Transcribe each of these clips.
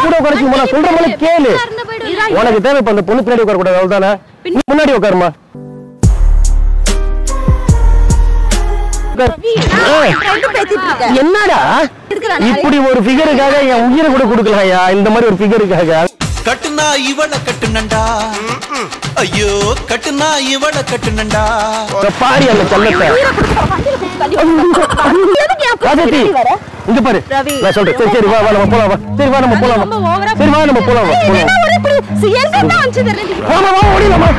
கூட உட்காரச்சு நான் சொல்ற மாதிரி கேளு உனக்கு தேவை இப்ப அந்த பொண்ணு பின்னாடி உட்கார கூடாது அவ்வளவுதானே நீ முன்னாடி உட்காருமா உட்காரு. ஏய், என்னடா இப்படி ஒரு ஃபிகருக்காக என் உயிரை கூட கொடுக்கலாம்யா இந்த மாதிரி ஒரு ஃபிகருக்காக கட்டுனா இவள கட்டுனண்டா ஐயோ கட்டுனா இவள கட்டுனண்டா இங்க பாரு அந்த செல்லத்தை ராஜாத்தி இங்க பாரு ரவி. நான் சொல்றேன் சரி சரி வா வா நம்ம போலாம் வா சரி வா நம்ம போலாம் வா. சரி வா நம்ம போலாம் வா போலாம் ஆமா வா ஓடிடலாமா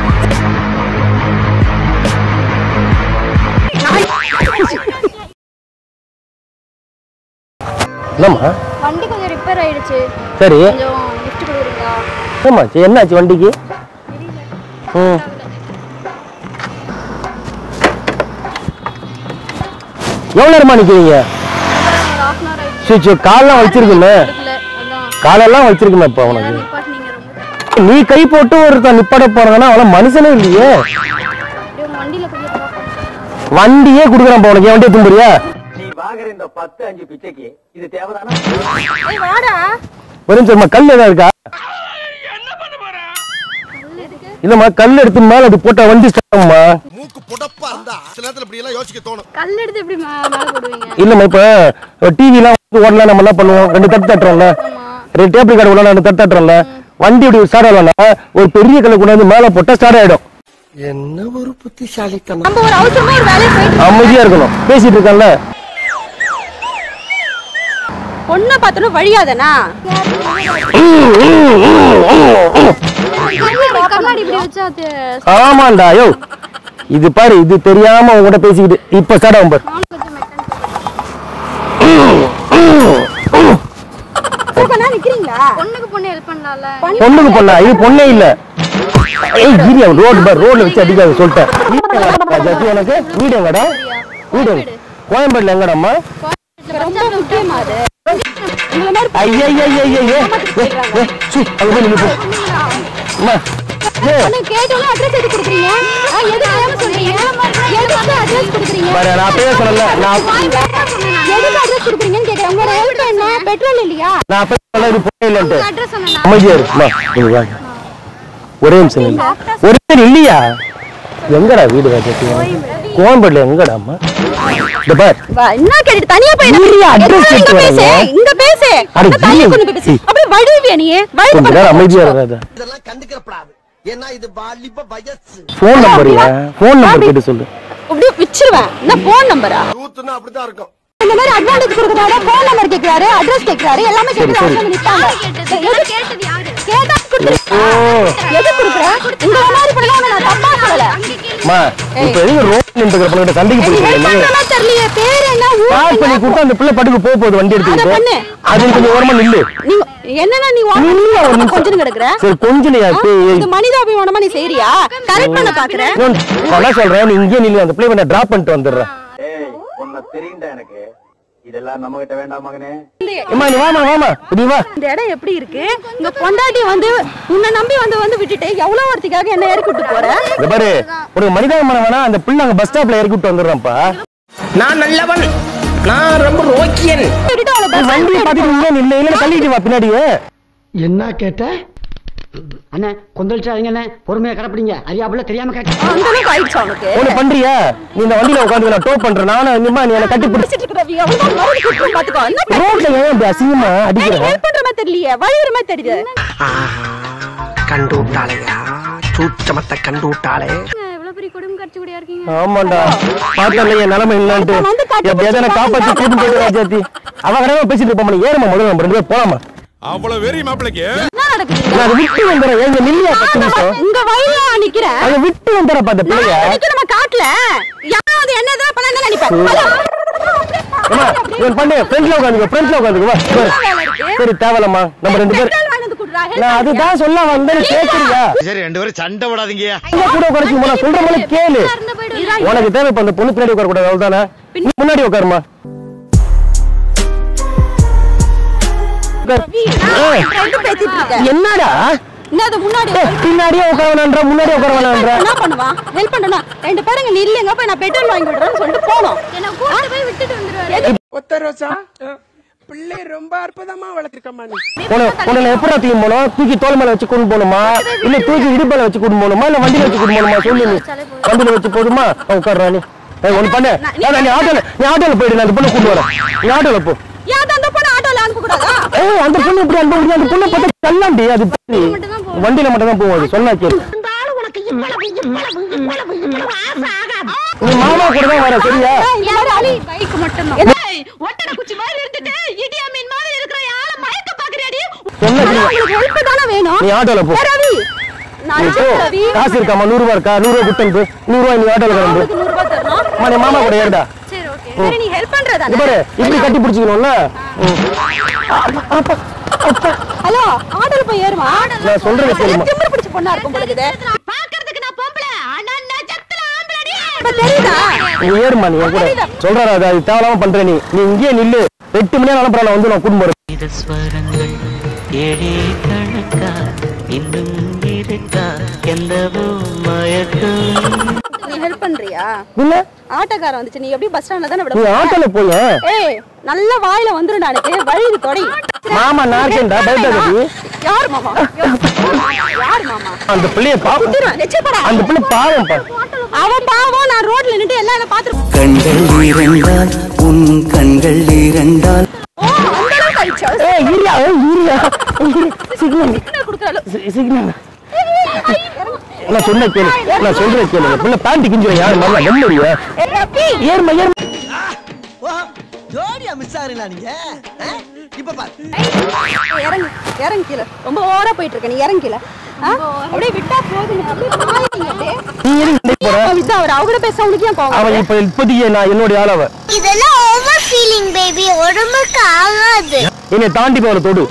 என்னம்மா வண்டி கொஞ்சம் ரிப்பேர் ஆயிடுச்சு சரி கொஞ்சம் லிஃப்ட் கொடுக்குறீங்களா ஏமாச்சு என்னாச்சு வண்டிக்கு ம் எவ்வளோ நேரமா நிக்கிறீங்க ஒரு ஹாஃப் அன் ஹவர் ஆயிடுச்சு சரி சரி காலெல்லாம் வச்சிருக்குமே கொடுக்கல அதான் காலெல்லாம் வச்சிருக்குமே இப்போ உனக்கு நிப்பாட்டினீங்க ரொம்ப நீ கை போட்டு ஒருத்தன் நிப்பாட போறதுன்னா அவன மனுஷனே இல்லையே அப்படியே உங்க வண்டியில கொஞ்சம் drop பண்ணுங்க. வண்டியே குடுக்குறான் போ உனக்கு என் வண்டியை தும்புறியா நீ வாங்குற இந்த பத்து அஞ்சு பிச்சைக்கு இது தேவைதானா ஏய் வாடா ஒரு நிமிஷம் கல் ஏதாவது இருக்கா இல்லம்மா கல் எடுத்து மேல அது போட்டா வண்டி ஸ்டார்ட்மா மூக்கு புடப்பா இருந்தா சில நேரத்துல இப்படி எல்லாம் யோசிக்க தோணும் கல் எடுத்து எப்படி மே- மேல போடுவீங்க இல்லம்மா இப்ப டிவிலாம் ஓடலாம் நம்ம என்ன பண்ணுவோம் ரெண்டு தட்டு தட்டுறோம்ல ரெண்டு டேபிள் கார்டு ஓடலாம் ரெண்டு தட்டு தட்டுறோம்ல வண்டி இப்படி ஸ்டார்ட் ஆகலன்னா ஒரு பெரிய கல்லை கொண்டு வந்து மேல போட்டா ஸ்டார்ட் ஆயிடும் என்ன ஒரு புத்திசாலித்தனம் நம்ம ஒரு அவசரமா ஒரு வேலையை போயிட்டு அமைதியா இருக்கணும் பேசிட்டு இருக்கேன்ல பொண்ணை பார்த்தோன்னா வழியாதனா கண்ணாடி இப்படி வச்சா அது ஆமாண்டா யோ இது பாரு இது தெரியாம உங்ககிட்ட பேசிக்கிட்டு இப்ப ஸ்டார்ட் ஆகும் பாரு பண்ணா நிக்கிறீங்களா பொண்ணுக்கு பொண்ணு ஹெல்ப் பண்ணலாம்ல பொண்ணுக்கு பொண்ணா இது பொண்ணே இல்ல ஏய் கிரியா ரோடு பார் ரோட்ல வச்சு அடிக்காது சொல்லிட்டேன் ஜத்தி உனக்கு வீடு எங்கடா வீடு எங்க? கோயம்பேடுல எங்கடாம்மா ரொம்ப முக்கியமா அது ஐயா ஐயா ஐயா ஐயா ஐயா அங்க போய் நின்னு போ அம்மா ஏய், பொண்ணு கேட்டோம்னா அட்ரஸ் எடுத்து கொடுக்குறீங்க ஆ, எதுக்கு ஏன் சொல்றீங்க எதுக்கு அட்ரஸ் கொடுக்குறீங்க பாரு நான் அப்பயே சொன்னல நான் எதுக்கு அட்ரஸ் கொடுக்குறீங்கன்னு கேக்குறேன் உங்களோட ஹெல்ப் என்ன பெட்ரோல் இல்லையா நான் அப்பயே சொன்னல இது பொண்ணே இல்லன்ட்டு அட்ரஸ் சொன்னா அமைதியா இரு அம்மா, இங்க வா. ஒரே நிமிஷம் நில்லு. ஒரு நிமிஷம் இல்லையா எங்கடா வீடு ராஜாத்தி கோயம்பேடுல எங்கடா அம்மா இந்த பார் வா என்ன கேட்டுட்டு தனியா போய் இல்லையா, address இங்க கேட்டு பேசு வரேங்க. இங்க பேசு அட, நான் தனியா இல்ல. கொண்டு போய் பேசு அப்படியே வழுவியா நீ வழுவி கொஞ்ச நேரம் அமைதியா இருக்காத இதெல்லாம் கண்டுக்கிறப்படாது ஏன்னா இது வாலிப வயசு ஃபோன் நம்பர் ஃபோன் நம்பர் கேட்டு சொல்லு அப்படியே விச்சிருவேன் என்ன போன் நம்பரா யூத்துன்னா அப்படித்தான் இருக்கும் இந்த மாதிரி அட்வான்டேஜ் கொடுக்கறாரு போன் நம்பர் கேக்குறாரு அட்ரஸ் கேக்குறாரு எல்லாமே கேட்டு அவங்க வந்து நிப்பாங்க எது கேட்டது யாரு கேட்டா கொடுத்துரு எது குடுக்குற இந்த மாதிரி பண்ணலாம் நான் தப்பா சொல்லல அம்மா இப்ப எதுக்கு ரோட் நின்று பொண்ணு சண்டைக்கு ஹெல்ப் போயிட்டு பண்றமா தெரியலையே பேர் என்ன ஊர் கால் என்ன? பண்ணி கூப்பிட்டு அந்த பிள்ளை பட்டுக்கு போக போகுது வண்டி அதை பண்ணு. எடுத்துக்கிட்டு அது கொஞ்சம் ஓரமா நில்லு நீ என்னன்னா நீ இல்ல, ஒரு நிமிஷம். கொஞ்சம் கிடக்குற சரி கொஞ்சம் நீ அது- இது மனிதாபிமானமா நீ செய்யறியா கரெக்ட் பண்ண பாக்குற இன்னொன்னு நான் என்ன சொல்றேன் நீ இங்கே நில்லு அந்த பிள்ளை நான் டிராப் பண்ணிட்டு வந்துடுறேன் ஏய் உன்னை தெரியும்டா எனக்கு இதெல்லாம் நம்ம கிட்ட வேண்டாம் மகனே அம்மா நீ வாமா வாமா நீ வா இந்த இடம் எப்படி இருக்கு இங்க பொண்டாட்டி வந்து உன்னை நம்பி வந்து வந்து விட்டுட்டு எவ்வளவு ஒருத்திக்காக என்ன இறக்கி விட்டு போற இந்த பாரு உனக்கு மனிதாபிமானம் வேணா அந்த பிள்ளை அங்க பஸ் ஸ்டாப்ல இறக்கி விட்டு வந்துடுறேன்ப்பா நான் நல்லவன் நான் ரொம்ப ரோக்கியன் விட்டுட்டு அவளை நீ bus வண்டி stand பாத்துட்டு இங்கே நில்லு இல்ல தள்ளிட்டு வா பின்னாடியே என்ன கேட்ட அண்ணே கொந்தளிச்சாதீங்க அண்ணே பொறுமையா கடப்பிடிங்க அறியாப்புல தெரியாம கேட்ட அந்த அளவுக்கு ஆயிடுச்சு அவனுக்கு ஒண்ணு பண்றியா நீ இந்த வண்டியில உட்காந்து நான் டோ பண்றேன் நானும் நிம்மா நீ என்ன கட்டி பிடிச்சி பிடிச்சிட்டு இருக்கிற ரவி, அவ்வளவுதான் மறுபடியும் கூப்பிட்டு பாத்துக்கோ என்ன பண்ற? ரோட்ல ஏன் இப்படி அசிங்கமா நீ அடிக்கிற ஹெல்ப் பண்ற மாதிரி தெரியலையே வழியுற மாதிரி தெரியுது கண்டு விட்டாளையா சூச்சமத்தை கண்டு விட்டாளே எவ்வளவு பெரிய குடும்பம் கட்சி கூடியா இருக்கீங்க ஆமாண்டா பார்த்தல என் நிலைமை என்னன்ட்டு இப்ப வந்து கட்டி எப்படியாவது என்ன காப்பாத்தி கூட்டு போயிட்டு ராஜாத்தி அவ கடமை பேசிட்டு இருப்போம் ஏறுமா முதல்ல நம்ம ரெண்டு பேரும் போலாமா அவ்வளவு வெறி மாப்பிளைக்கு என்ன நடக்குது நான் அதை விட்டு வந்துடுறேன் எங்க நில்லியா பத்து நிமிஷம் உங்க வழியில நான் நிக்கிறேன் அதை விட்டு வந்துடுறப்ப அந்த பிள்ளைய நான் நிக்க நம்ம காட்டுல யாராவது என்ன எதாவது பண்ணா என்ன நினைப்பேன் அம்மா இவன் பண்ணு ஃப்ரெண்ட்ல உட்காந்துக்க ஃப்ரெண்ட்ல உட்காந்துக்க வா பாரு. சரி தேவலம்மா நம்ம ரெண்டு பேரும் பெட்ரோல் வாங்கி வந்து குடுறா நான் அதுதான் சொல்ல வந்தேன் கேக்குறியா சரி ரெண்டு பேரும் சண்டை விடாதீங்க இங்க கூட உட்காரச்சு நான் சொல்ற மாதிரி கேளு உனக்கு தேவை இப்ப அந்த பொண்ணு பின்னாடி உட்கார கூடாது அவ்வளவுதானே நீ முன்னாடி உட்காருமா உட்காரு. ஏய், பேசிட்டு இருக்க என்னடா என்னது முன்னாடி ஏய், பின்னாடியே உட்கார வேணான்ற முன்னாடியே உட்கார வேணான்ற என்ன பண்ணுவான் ஹெல்ப் பண்ணனா ரெண்டு பேரும் இங்க இல்லங்க போய் நான் பெட்ரோல் வாங்கி விடுறேன்னு சொல்லிட்டு போனோம் என்ன கூட்டி போய் விட்டுட்டு வந்துருவாரு ஒத்த ரோசா பிள்ளை ரொம்ப அற்புதமா வளர்த்திருக்கம்மா நீ உன உன்னை நான் எப்படா தூக்கி போனோம் தூக்கி தோல் மேல வச்சு கொண்டு போகணுமா இல்ல தூக்கி இடுப்பேல வச்சு கொண்டு போகணுமா இல்ல வண்டியில வச்சு கொண்டு போகணுமா சொல்லு நீ வண்டியில வச்சு போடுமா உட்கார்றா நீ ஏய், ஒண்ணு பண்ணு ஏய், நீ ஆட்டோல நீ ஆட்டோல போயிடு நான் அந்த பொண்ணை கூட்டு வரேன் நீ ஆட்டோல போ ஏன் அந்த பொண்ணு ஆட்டோல அனுப்ப கூடாதா ஏய் அந்த பொண்ணு எப்படி அனுப்ப முடியும் அந்த பொண்ணை பார்த்தா தள்ளாண்டி அது பாரு. வண்டியில மட்டும் தான் போவாது சொன்னா கேளு நீ மாமா கூட தான் வர சரியா பைக் மட்டும் ஒட்டட குச்சி மாதிரி இருந்துட்டு இடியா மீன் மாதிரி இருக்கிற ஆள மயக்க பாக்குறியாடி சொன்னா கேளு. உங்களுக்கு ஹெல்ப் தானே வேணும் நீ ஆட்டோல போ ஏ, ரவி நான் நீ போ ரவி காசு இருக்காமா நூறு ரூபா இருக்கா நூறு ரூபா குட்டனுக்கு நூறு ரூபாய் நீ ஆட்டோல கிளம்பு உங்களுக்கு நூறு ரூபாய் தரணும் அம்மா, நீ மாமா கூட ஏறுடா சரி ஓகே சரி நீ ஹெல்ப் இது பண்றதானே பாரு இப்படி கட்டி பிடிச்சிக்கணும்ல ஹலோ ஆட்டோல போய் ஏறுமா நான் சொல்றது கேளுமா. திமிரு பிடிச்ச பொண்ணா இருக்கும் பொழுது பாக்குறதுக்கு நான் பொம்பளை ஆனா நட்சத்திர ஆம்பளடி இப்ப தெரியுதா நீ ஏறுமா நீ என் கூட சொல்றாரு அது அது தேவையில்லாம பண்ற நீ நீ இங்கேயே நில்லு எட்டு மணி நேரம் அனுப்புறா நான் வந்து நான் கூட்டு போறேன் இது ஸ்வரங்கள் ஏழே கணக்கா இன்னும் இருக்கா எந்தவோ மயக்கம் நீ ஹெல்ப் பண்றியா இல்ல ஆட்டோக்காரன் வந்துச்சு நீ எப்படி பஸ் ஸ்டாண்ட்ல தானே விட நீ போற? ஆட்டோல போய ஏய் நல்ல வாயில வந்துரும் எனக்கு வழி தொடி மாமா நான் இருக்கேன்டா பயப்படாதடி யார் மாமா யார் மாமா அந்த பிள்ளைய பாப்போம் குத்திருவேன், நிச்சயப்படா. அந்த பிள்ளை பாவம் பா அவன் பாவம் நான் ரோட்ல நின்னுட்டு எல்லாம் என்ன பாத்துருப்பேன் கண்கள் இரண்டால் உன் கண்கள் இரண்டால் ஓ அந்த அளவுக்கு ஆயிடுச்சா? ஏய் ஈரியா ஏய் ஈரியா சிக்னல் சிக்னல் கொடுக்குறாளோ சிக்னல் நான் சொன்ன கேளு நான் சொல்றேன் கேளு இந்த பிள்ளை பேண்ட் கிஞ்சுவா யார் மாதிரி வெள்ளரியா ஏறுமா ஏறுமா ஓ ஜோடியா மிஸ் ஆகுறீங்களா நீங்க ஆ? இப்ப பாரு இறங்கு இறங்கு கீழே ரொம்ப ஓவரா போயிட்டு இருக்க நீ இறங்கு கீழே ஆ? அப்படியே விட்டா போதும் அப்படியே பாயுங்க அப்படியே. நீ எதுக்கு சண்டைக்கு போற அவன் விட்டா அவர் அவங்க பேச அவனுக்கு ஏன் கோவம் அவன் இப்ப இப்போதைக்கு நான் என்னுடைய ஆள் அவ இதெல்லாம் ஓவர் ஃபீலிங் பேபி உடம்புக்கு ஆகாது என்னை தாண்டி போல தொடு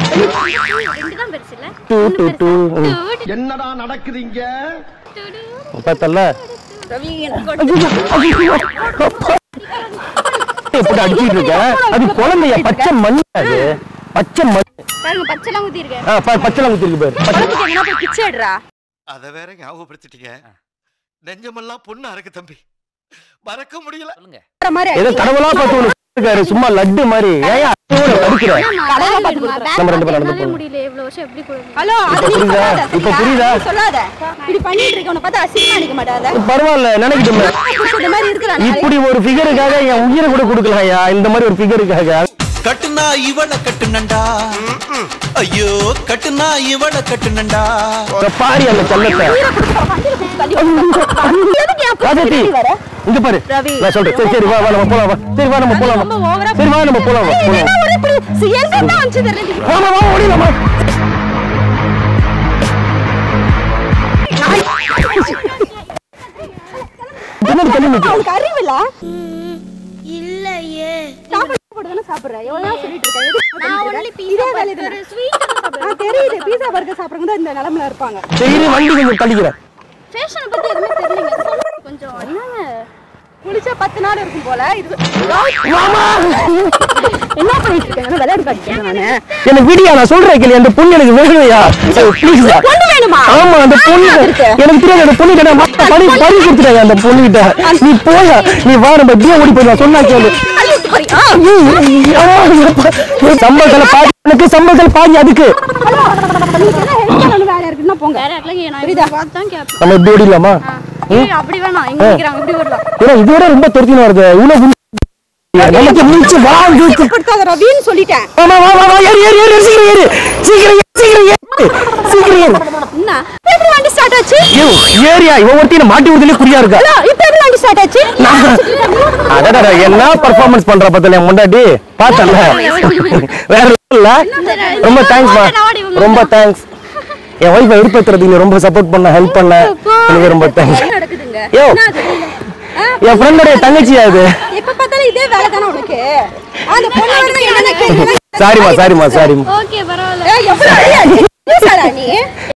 டூ டூ டூ ம். என்னடா நடக்குதுங்க பார்த்தல்ல ரவி எனக்கு எப்படி அடிச்சிட்டு இருக்க அது குழந்தைய பச்சை மண் அது பச்சை மண் பாருங்க பச்சைலாம் ஊத்தி இருக்கேன் ஆ, ப- பச்சைலாம் ஊத்திருக்கு பாரு பச்சை குழந்தைக்கு எங்கன்னா போய் கிச்சு எடுறா அத வேற ஞாபகப்படுத்திட்டீங்க நெஞ்சமெல்லாம் பொண்ணா இருக்கு தம்பி மறக்க முடியல வேற மாதிரி ஏதோ கடவுளா பார்த்து ஒண்ணு இருக்காரு சும்மா லட்டு மாதிரி ஏன் அத்தோட படிக்கிற கடவுளா பார்த்து கொடுக்குறேன். நம்ம ரெண்டு பேரும் நடந்து போறோம் முடியல இவ்வளவு வருஷம் எப்படி கொடுங்க ஹலோ அது இப்ப நீ புரியுதா? சொல்லாத, இப்ப சரியா? புரியுதா? நீ சொல்லாத இப்படி பண்ணிட்டு இருக்க உன்னை பார்த்தா அசிங்கமா நிக்க மாட்டாத பரவாயில்ல நினைக்கிட்டோமே இந்த மாதிரி இருக்கிறான் இப்படி ஒரு ஃபிகருக்காக என் உயிரை கூட கொடுக்கலாம்யா இந்த மாதிரி ஒரு ஃபிகருக்காக கட்டுனா இவள கட்டுனண்டா ஐயோ கட்டுனா இவள கட்டுனண்டா பாரி அந்த செல்லத்தை ராஜாத்தி இங்க பாரு ரவி. நான் சொல்றேன் சரி சரி வா வா நம்ம போலாம் வா சரி வா நம்ம போலாம் ரொம்ப வா. ஓவரா சரி வா நம்ம போலாம் வா போலாம் எங்க வந்துச்சு தெரியல வாமா வா ஓடிடலாமா பின்னாடி தள்ளி நிக்கு. அவனுக்கு அறிவில்ல இல்லையே சாப்பாடு போட்டு சாப்பிடுற எவ்வளவு நேரம் சொல்லிட்டு இருக்கேன் எதுக்கு நான் பண்ணிட்டு only இருக்க? pizza, இதே வேலை burger, இதுதான். sweet எல்லாம் சாப்பிடுவேன். ஆ, தெரியுது பீஸா பர்கர் சாப்பிடுறவங்க தான் இந்த நிலைமையில இருப்பாங்க சரி இரு, வண்டி கொஞ்சம் தள்ளிக்கிறேன் ஃபேஷனை பத்தி எதுவுமே தெரியலங்க சொல்லுங்க கொஞ்சம் என்னங்க குளிச்சா பத்து நாள் இருக்கும் போல இது என்ன பண்ணிட்டு இருக்கேன் விளையாட்டு காட்டிட்டேன் நானு எனக்கு விடியா நான் சொல்றேன் கேளு அந்த பொண்ணு எனக்கு வேணும்யா ப்ளீஸ் பொண்ணு வேணுமா ஆமா அந்த பொண்ணு இருக்கு. எனக்கு தெரியாது அந்த பொண்ணு கிட்ட மத்த பறி பறி கொடுத்துட்டாங்க அந்த பொண்ணு கிட்ட நீ போயா நீ வா நம்ம இப்படியே ஓடி போயிடலாம் சொன்னா கேளு தள்ளி விட்டு போறியா? சம்பளத்துல பாதி எனக்கு சம்பளத்துல பாதி அதுக்கு உங்களுக்கு என்ன help பண்ணணும் வேலை இருக்குன்னா போங்க வேற இடத்துல நான் புரியுதா? பார்த்து தான் கேட்பேன் நம்ம இப்படி ஓடிடலாமா ஏய், அப்படி வேணாம் இங்க நிக்கிறாங்க இப்படி வரலாம் ஏன்னா இதுவரை ரொம்ப துரத்தினா வருது இவ்வளவு குண்டு- நமக்கு மூச்சு வாங்கு கொடுத்தாத ரவின்னு சொல்லிட்டேன் ஆமா வா வா வா ஏறு ஏறு ஏறு சீக்கிரம் ஏறு சீக்கிரம் ஏறு சீக்கிரம் ஏறு சீக்கிரம் ஏறு என்ன எப்படி வண்டி ஸ்டார்ட் ஆச்சு ஐயோ, ஏறியா இவன் ஒருத்தி மாட்டி விடுதலே குறியா இருக்கா ஹலோ இப்போ எப்படி வண்டி ஸ்டார்ட் ஆச்சு அடடா என்ன பெர்ஃபார்மன்ஸ் பண்ற பத்தல என் முண்டாட்டி பார்த்தல வேற இல்ல ரொம்ப தேங்க்ஸ்மா ரொம்ப தேங்க்ஸ் என் ஒய்ஃபை விருப்பத்துறதுக்கு நீ ரொம்ப சப்போர்ட் பண்ண ஹெல்ப் பண்ண எனக்கு ரொம்ப தேங்க்ஸ் என்ன நடக்குதுங்க யோ என்ன அது? ஆ, என் ஃப்ரெண்டோட தங்கச்சியா அது எப்ப பார்த்தாலும் இதே வேலை தானே உனக்கு அந்த பொண்ணு வருது என்னென்ன கேள்வி சாரிம்மா சாரிம்மா சாரிம்மா ஓகே பரவாயில்ல ஏய், எவ்வளவு அடியாச்சு? நீ